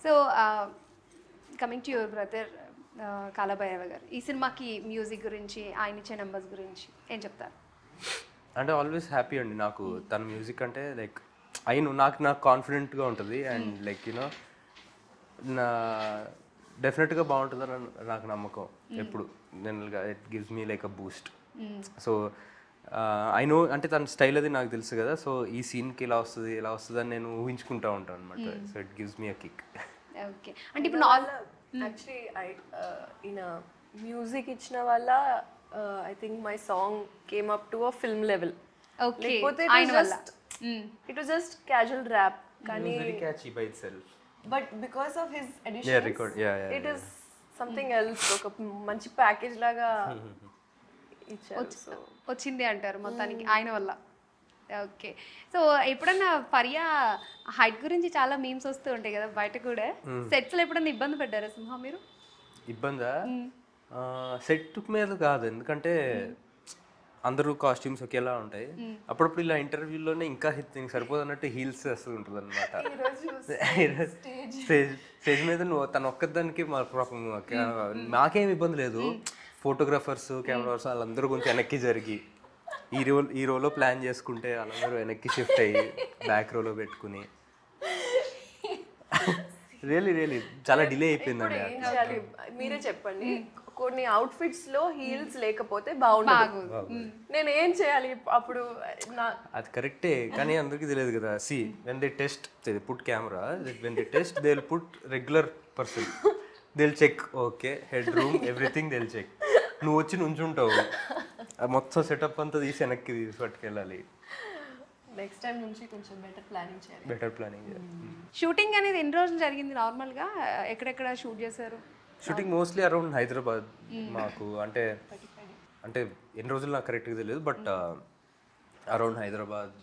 So coming to your brother Kalabhairava garu ఈ సినిమాకి music గురించి ఆయన ఇచ్చే నెంబర్స్ గురించి ఏం చెప్తారు అంటే ఆల్వేస్ హ్యాపీ అండి నాకు తన మ్యూజిక్ అంటే లైక్ అయిను నాకు నాకు కాన్ఫిడెంట్గా ఉంటుంది అండ్ లైక్ యూనో నా డెఫినెట్గా బాగుంటుందని నాకు నమ్మకం ఎప్పుడు జనరల్గా it gives me like a boost so I know అంటే తన స్టైల్ అది నాకు తెలుసు కదా సో ఈ సీన్కి ఇలా వస్తుంది ఇలా వస్తుంది అని నేను ఊహించుకుంటా ఉంటాను అనమాట so it gives me a kick okay అంటే ఇప్పుడు నాల్ యాక్చువల్లీ ఐ ఈయన మ్యూజిక్ ఇచ్చిన వల్ల I think my song came up to a film level okay లేకపోతే ఆయన వల్ల it was just casual rap కానీ very catchy by itself but because of his Yeah, edition record. Yeah, yeah, it is something else ఒక మంచి package లాగా ఇచ్చారు so వచ్చింది అంటారు మొత్తానికి ఆయన వల్ల ఓకే సో ఎప్పుడన్నా పరియా హైట్ గురించి చాలా మీమ్స్ వస్తూ ఉంటాయి కదా బయట కూడా సెట్స్లో ఎప్పుడన్నా ఇబ్బంది పడ్డారా సింహ మీరు ఇబ్బందా సెట్ మీద కాదు ఎందుకంటే అందరూ కాస్ట్యూమ్స్ ఒకేలా ఉంటాయి అప్పుడప్పుడు ఇలా ఇంటర్వ్యూలోనే ఇంకా దీనికి సరిపోదు అన్నట్టు హీల్స్ వస్తూ ఉంటుంది అనమాట స్టేజ్ స్టేజ్ మీద నువ్వు తన ఒక్కదానికి మా పాపం నాకేం ఇబ్బంది లేదు ఫోటోగ్రాఫర్స్ కెమెరాస్ వాళ్ళందరూ కొంచెం వెనక్కి జరిగి ఈ రో ఈ రోలో ప్లాన్ చేసుకుంటే వాళ్ళందరూ వెనక్కి షిఫ్ట్ అయ్యి బ్యాక్ రోలో పెట్టుకుని రియలీ రియలీ చాలా డిలే అయిపోయిందండి ఏం చేయాలి మీరే చెప్పండి కొన్ని అవుట్ఫిట్స్ లో హీల్స్ లేకపోతే బాగుండదు నేను ఏం చేయాలి అప్పుడు నా అది కరెక్టే కానీ అందరికీ తెలియదు కదా see when they test put camera when they test they will put regular person they will check okay head room everything they will check నువ్వు వచ్చి నుంచుంటావు ఆ మొత్తం సెటప్ అంతా తీసి వెనక్కి తీసి పట్టుకెళ్ళాలి నెక్స్ట్ టైం నుంచి కొంచెం బెటర్ ప్లానింగ్ చేయాలి బెటర్ ప్లానింగ్ షూటింగ్ అనేది ఎన్ని రోజులు జరిగింది నార్మల్గా ఎక్కడెక్కడ షూట్ చేశారు షూటింగ్ మోస్ట్లీ అరౌండ్ హైదరాబాద్ మాకు అంటే అంటే ఎన్ని రోజులు నాకు కరెక్ట్గా తెలియదు but around Hyderabad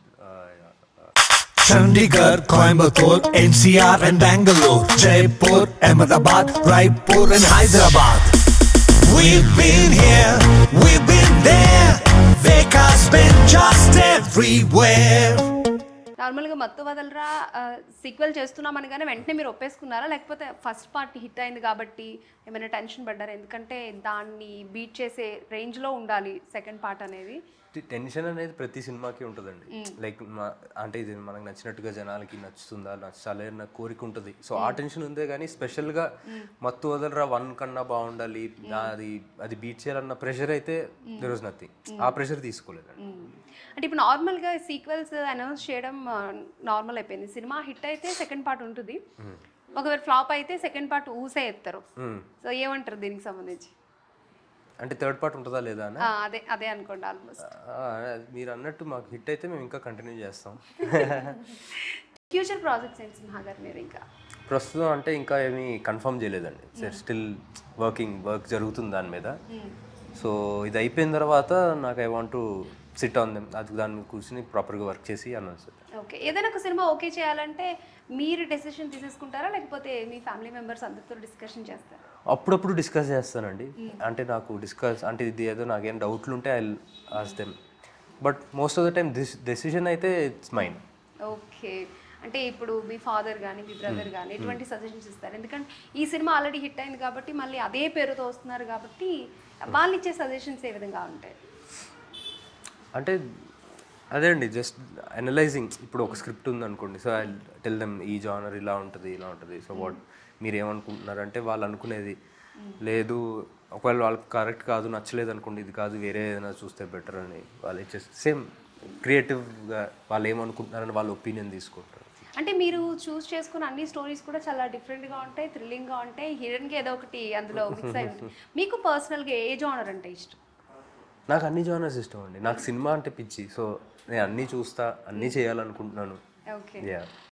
Chandigarh, Coimbatore, NCR and Bangalore, Jaipur, Ahmedabad, Raipur and Hyderabad. We've been here, we've been there. Veka's been just everywhere. నార్మల్గా మత్తు వదలరా సీక్వెల్ చేస్తున్నాం అనగానే వెంటనే మీరు ఒప్పేసుకున్నారా లేకపోతే ఫస్ట్ పార్ట్ హిట్ అయింది కాబట్టి ఏమైనా టెన్షన్ పడ్డారా ఎందుకంటే దాన్ని బీట్ చేసే రేంజ్లో ఉండాలి సెకండ్ పార్ట్ అనేది టెన్షన్ అనేది ప్రతి సినిమాకి ఉంటుందండి లైక్ అంటే ఇది మనకు నచ్చినట్టుగా జనాలకి నచ్చుతుందా నచ్చాలి అన్న కోరిక ఉంటుంది సో ఆ టెన్షన్ ఉందే కానీ స్పెషల్గా మత్తు వదలరా వన్ కన్నా బాగుండాలి అది అది బీట్ చేయాలన్న ప్రెషర్ అయితే దెర్ వాజ్ నథింగ్ ఆ ప్రెషర్ తీసుకోలేదండి మ్మ్. అంటే ఇప్పుడు నార్మల్గా సీక్వెల్స్ అనౌన్స్ చేయడం నార్మల్ అయిపోయింది సినిమా హిట్ అయితే సెకండ్ పార్ట్ ఉంటుంది ఒకవేళ ఫ్లాప్ అయితే సెకండ్ పార్ట్ ఊసే ఎత్తారు సో ఏమంటారు దీనికి సంబంధించి అంటే థర్డ్ పార్ట్ ఉంటుందా లేదా అని ఆ, అదే అదే అనుకోండి ఆల్మోస్ట్ ఆ, మీరు అన్నట్టు మాకు హిట్ అయితే మేము ఇంకా కంటిన్యూ చేస్తాం ఫ్యూచర్ ప్రాజెక్ట్స్ ఏంటి సింహా గారు మీరు ఇంకా ప్రస్తుతం అంటే ఇంకా ఏమీ కన్ఫర్మ్ చేయలేదండి స్టిల్ వర్కింగ్ వర్క్ జరుగుతుంది దాని మీద సో ఇది అయిపోయిన తర్వాత నాకు I want to sit on them అది దాని మీద కూర్చుని ప్రాపర్గా వర్క్ చేసి అనౌన్స్ ఓకే ఏదైనా ఒక సినిమా ఓకే చేయాలంటే మీరు డెసిషన్ తీసేసుకుంటారా లేకపోతే మీ ఫ్యామిలీ మెంబర్స్ అందరితో డిస్కషన్ చేస్తారా అప్పుడప్పుడు డిస్కస్ చేస్తానండి అంటే నాకు డిస్కస్ అంటే ఇది ఏదో నాకేం డౌట్లు ఉంటే I ask them but most of the time this decision అయితే ఇట్స్ మైండ్ ఓకే అంటే ఇప్పుడు మీ ఫాదర్ కానీ మీ బ్రదర్ కానీ ఎటువంటి సజెషన్స్ ఇస్తారు ఎందుకంటే ఈ సినిమా ఆల్రెడీ హిట్ అయింది కాబట్టి మళ్ళీ అదే పేరుతో వస్తున్నారు కాబట్టి వాళ్ళు ఇచ్చే సజెషన్స్ ఏ విధంగా ఉంటాయి అంటే అదే అండి జస్ట్ అనలైజింగ్ ఇప్పుడు ఒక స్క్రిప్ట్ ఉంది అనుకోండి సో ఐ టెల్ దెమ్ ఈ జానర్ ఇలా ఉంటుంది ఇలా ఉంటుంది సో వాట్ మీరు ఏమనుకుంటున్నారు అంటే వాళ్ళు అనుకునేది లేదు ఒకవేళ వాళ్ళకి కరెక్ట్ కాదు నచ్చలేదు అనుకోండి ఇది కాదు వేరే ఏదైనా చూస్తే బెటర్ అని వాళ్ళు ఇచ్చేసి సేమ్ క్రియేటివ్గా వాళ్ళు ఏమనుకుంటున్నారని వాళ్ళ ఒపీనియన్ తీసుకుంటారు అంటే మీరు చూస్ చేసుకున్న అన్ని స్టోరీస్ కూడా చాలా డిఫరెంట్గా ఉంటాయి థ్రిల్లింగ్గా ఉంటాయి హిడెన్గా ఏదో ఒకటి అందులో మిక్స్ అయి ఉంటుంది మీకు పర్సనల్గా ఏ జానర్ అంటే ఇష్టం నాకు అన్ని జానర్స్ ఇష్టం అండి నాకు సినిమా అంటే పిచ్చి సో నేను అన్నీ చూస్తా అన్నీ చేయాలనుకుంటున్నాను ఓకే యా